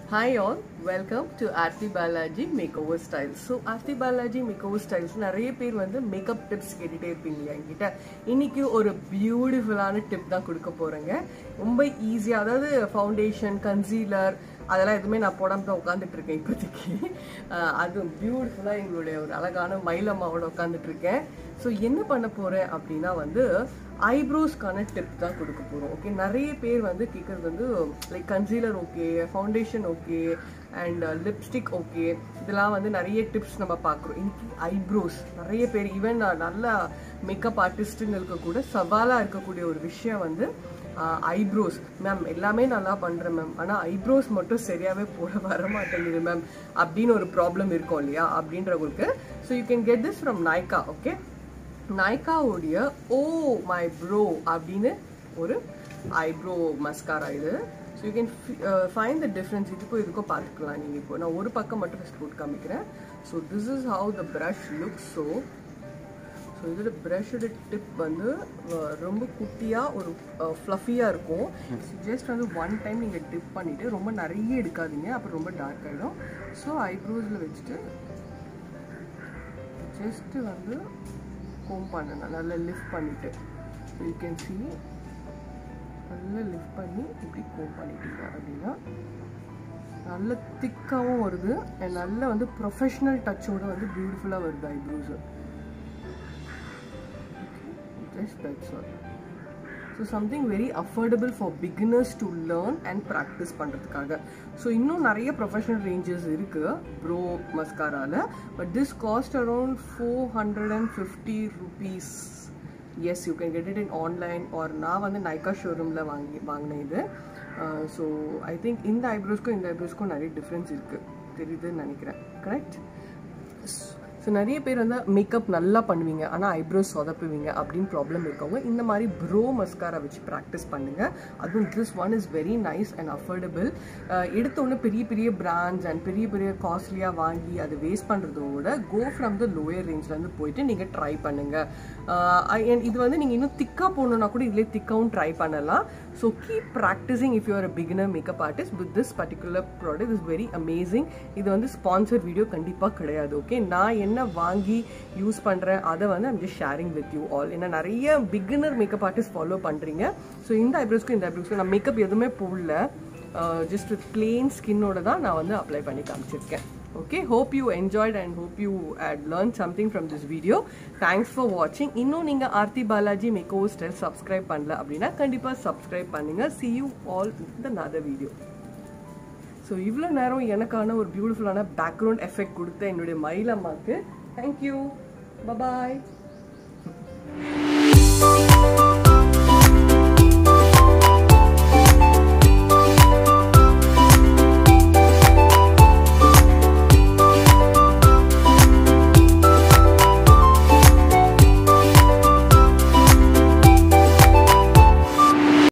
Hi all, welcome to Aarti Balaji Makeover Styles. So Aarti Balaji Makeover Styles நிறைய பேர் வந்து makeup tips கேட்டுட்டே இருப்பீங்க இல்லையா என்கிட்ட இன்னைக்கு ஒரு பியூட்டிஃபுல்லான டிப் தான் கொடுக்க போறேங்க ரொம்ப ஈஸியாக அதாவது ஃபவுண்டேஷன் கன்சீலர் அதெல்லாம் எதுவுமே நான் போடாம தான் உட்காந்துட்டு இருக்கேன் இப்போதைக்கு அஹ் அதுவும் பியூட்டிஃபுல்லாக எங்களுடைய ஒரு அழகான மயிலம்மாவோட உட்காந்துட்டு இருக்கேன் ஸோ என்ன பண்ண போறேன் அப்படின்னா வந்து ஐப்ரோஸ்க்கான டிப் தான் கொடுக்க போகிறோம் ஓகே நிறைய பேர் வந்து கேட்குறது வந்து like concealer okay foundation okay and lipstick okay இதெல்லாம் வந்து நிறைய டிப்ஸ் நம்ம பார்க்குறோம் இன்னைக்கு ஐப்ரோஸ் நிறைய பேர் ஈவன் நல்ல மேக்கப் ஆர்டிஸ்ட்டுங்களுக்கு கூட சவாலாக இருக்கக்கூடிய ஒரு விஷயம் வந்து ஐப்ரோஸ் மேம் எல்லாமே நல்லா பண்ணுறேன் மேம் ஆனால் ஐப்ரோஸ் மட்டும் சரியாகவே போட வர மாட்டேங்குது மேம் அப்படின்னு ஒரு ப்ராப்ளம் இருக்கும் இல்லையா அப்படின்றவங்களுக்கு so you can get this from Nykaa okay நாய்காவுடைய ஓ மை ப்ரோ அப்படின்னு ஒரு ஐப்ரோ மஸ்காரா இது so you can find the difference இதுக்கும் இதுக்கும் பார்த்துக்கலாம் நீங்கள் இப்போ நான் ஒரு பக்கம் மட்டும் ஃபஸ்ட் போட்டு காமிக்கிறேன் so this is how the brush look so so இதோட ப்ரஷோட டிப் வந்து அஹ், ரொம்ப குட்டியாக ஒரு ஃப்ளஃபியாக இருக்கும் ஜஸ்ட் வந்து ஒன் டைம் நீங்கள் டிப் பண்ணிவிட்டு ரொம்ப நிறைய எடுக்காதீங்க அப்புறம் ரொம்ப டார்க் ஆகிடும் ஸோ ஐப்ரோஸில் வச்சுட்டு ஜஸ்ட்டு வந்து கோம் பண்ணணும் நல்லா லிஃப்ட் பண்ணிவிட்டு யூ கேன் see நல்லா லிஃப்ட் பண்ணி இப்படி கோம் பண்ணிட்டீங்க அப்படின்னா நல்ல திக்காகவும் வருது and நல்ல வந்து ப்ரொஃபஷ்னல் டச்சோட வந்து பியூட்டிஃபுல்லாக வருது eyebrows just that's all so something very affordable for beginners to learn and practice பண்ணுறதுக்காக ஸோ இன்னும் நிறைய ப்ரொஃபஷனல் ரேஞ்சஸ் இருக்குது ப்ரோ மஸ்காராவில் but this cost around four hundred and fifty rupees yes you can get it in online or நான் வந்து நைக்கா ஷோரூமில் வாங்கி வாங்கினேன் இது ஸோ ஐ திங்க் இந்த ஐப்ரோஸ்க்கும் இந்த ஐப்ரோஸ்க்கும் நிறைய டிஃப்ரென்ஸ் இருக்குது தெரியுதுன்னு நினைக்கிறேன் கரெக்ட் ஸோ நிறைய பேர் வந்து மேக்கப் நல்லா பண்ணுவீங்க ஆனால் ஐப்ரோஸ் சொதப்புவீங்க அப்படின்னு ப்ராப்ளம் இருக்கவங்க இந்த மாதிரி ப்ரோ மஸ்காரா வச்சு ப்ராக்டிஸ் பண்ணுங்க அதுவும் this one is very nice and affordable எடுத்தோடனே பெரிய பெரிய பிராண்ட்ஸ் அண்ட் பெரிய பெரிய காஸ்ட்லியாக வாங்கி அதை வேஸ்ட் பண்ணுறதோட கோ ஃப்ரம் த லோயர் ரேஞ்ச்லேருந்து போயிட்டு நீங்கள் ட்ரை பண்ணுங்க அஹ் and இது வந்து நீங்கள் இன்னும் திக்காக போகணுன்னா கூட இதிலே திக்காகவும் ட்ரை பண்ணலாம் so keep practising if you're a beginner makeup artist with this particular product is very amazing இது வந்து ஸ்பான்சர் வீடியோ கண்டிப்பாக கிடையாது ஓகே நான் என்ன வாங்கி யூஸ் பண்ணுறேன் அதை வந்து I'm just sharing with you all ஏன்னா நிறைய பிகினர் மேக்கப் ஆர்டிஸ்ட் ஃபாலோ பண்ணுறீங்க ஸோ இந்த ஐப்ரோஸ்க்கும் இந்த ஐப்ரோஸ்க்கும் நான் மேக்கப் எதுவுமே போடல ஜஸ்ட் பிளெயின் ஸ்கின்னோட தான் நான் வந்து அப்ளை பண்ணி காமிச்சிருக்கேன் okay hope you enjoyed and hope you at learn something from this video thanks for வாட்சிங் இன்னும் நீங்கள் Aarthi Balaji makeup style subscribe பண்ணல அப்படின்னா கண்டிப்பாக சப்ஸ்கிரைப் பண்ணுங்கள் see you all in the another video so இவ்வளோ நேரம் எனக்கான ஒரு பியூட்டிஃபுல்லான பேக்ரவுண்ட் எஃபெக்ட் கொடுத்த என்னுடைய மயிலம்மாக்கு தேங்க்யூ பபாய்